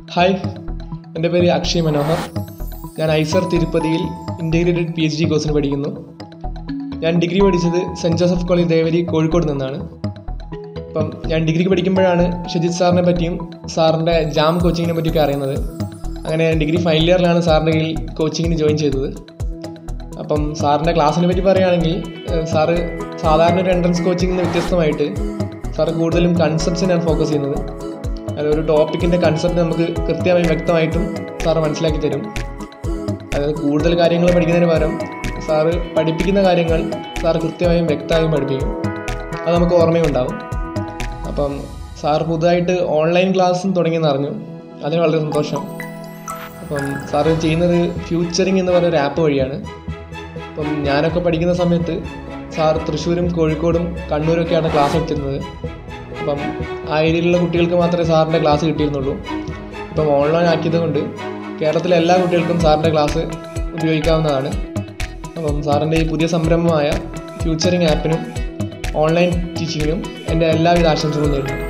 hi എൻ്റെ പേര് അക്ഷയ് മനോഹർ ഞാൻ ഐസർ തിരുപ്പതിയിൽ ഇൻറ്റഗ്രേറ്റഡ് പി എച്ച് ഡി കോഴ്സിന് പഠിക്കുന്നു ഞാൻ ഡിഗ്രി പഠിച്ചത് saint Joseph college Devagiri Kozhikode നിന്നാണ് അപ്പം ഞാൻ ഡിഗ്രിക്ക് പഠിക്കുമ്പോഴാണ് ഷജിത് സാറിനെ പറ്റിയും സാറിൻ്റെ ജാം കോച്ചിങ്ങിനെ പറ്റിയൊക്കെ അറിയുന്നത് അങ്ങനെ ഡിഗ്രി ഫൈനൽ ഇയറിലാണ് സാറിൻ്റെ കീഴിൽ കോച്ചിങ്ങിന് ജോയിൻ ചെയ്തത് അപ്പം സാറിൻ്റെ ക്ലാസ്സിനെ പറ്റി പറയുകയാണെങ്കിൽ ഏഹ് സാറ് സാധാരണ ഒരു എൻട്രൻസ് കോച്ചിങ്ങിന് വ്യത്യസ്തമായിട്ട് സാറ് കൂടുതലും കൺസെപ്റ്റ്സിനാണ് ഫോക്കസ് ചെയ്യുന്നത് അതായത് ഒരു ടോപ്പിക്കിൻ്റെ കൺസെപ്റ്റ് നമുക്ക് കൃത്യമായും വ്യക്തമായിട്ടും സാറ് മനസ്സിലാക്കി തരും അതായത് കൂടുതൽ കാര്യങ്ങൾ പഠിക്കുന്നതിന് പകരം സാറ് പഠിപ്പിക്കുന്ന കാര്യങ്ങൾ സാറ് കൃത്യമായും വ്യക്തമായും പഠിപ്പിക്കും അത് നമുക്ക് ഓർമ്മയുണ്ടാവും അപ്പം സാർ പുതുതായിട്ട് ഓൺലൈൻ ക്ലാസ്സും തുടങ്ങിയെന്ന് അറിഞ്ഞു അതിന് വളരെ സന്തോഷം അപ്പം സാറ് ചെയ്യുന്നത് ഫ്യൂച്ചറിങ് എന്ന് പറയുന്ന ഒരു ആപ്പ് വഴിയാണ് അപ്പം ഞാനൊക്കെ പഠിക്കുന്ന സമയത്ത് സാർ തൃശ്ശൂരും കോഴിക്കോടും കണ്ണൂരൊക്കെയാണ് ക്ലാസ് എടുത്തിരുന്നത് അപ്പം ആ ഏരിയയിലുള്ള കുട്ടികൾക്ക് മാത്രമേ സാറിൻ്റെ ക്ലാസ് കിട്ടിയിരുന്നുള്ളൂ ഇപ്പം ഓൺലൈൻ ആക്കിയത് കൊണ്ട് കേരളത്തിലെ എല്ലാ കുട്ടികൾക്കും സാറിൻ്റെ ക്ലാസ് ഉപയോഗിക്കാവുന്നതാണ് അപ്പം സാറിൻ്റെ ഈ പുതിയ സംരംഭമായ ഫ്യൂച്ചറിങ് ആപ്പിനും ഓൺലൈൻ ടീച്ചിങ്ങിനും എൻ്റെ എല്ലാവിധ ആശംസകളും നേരുന്നു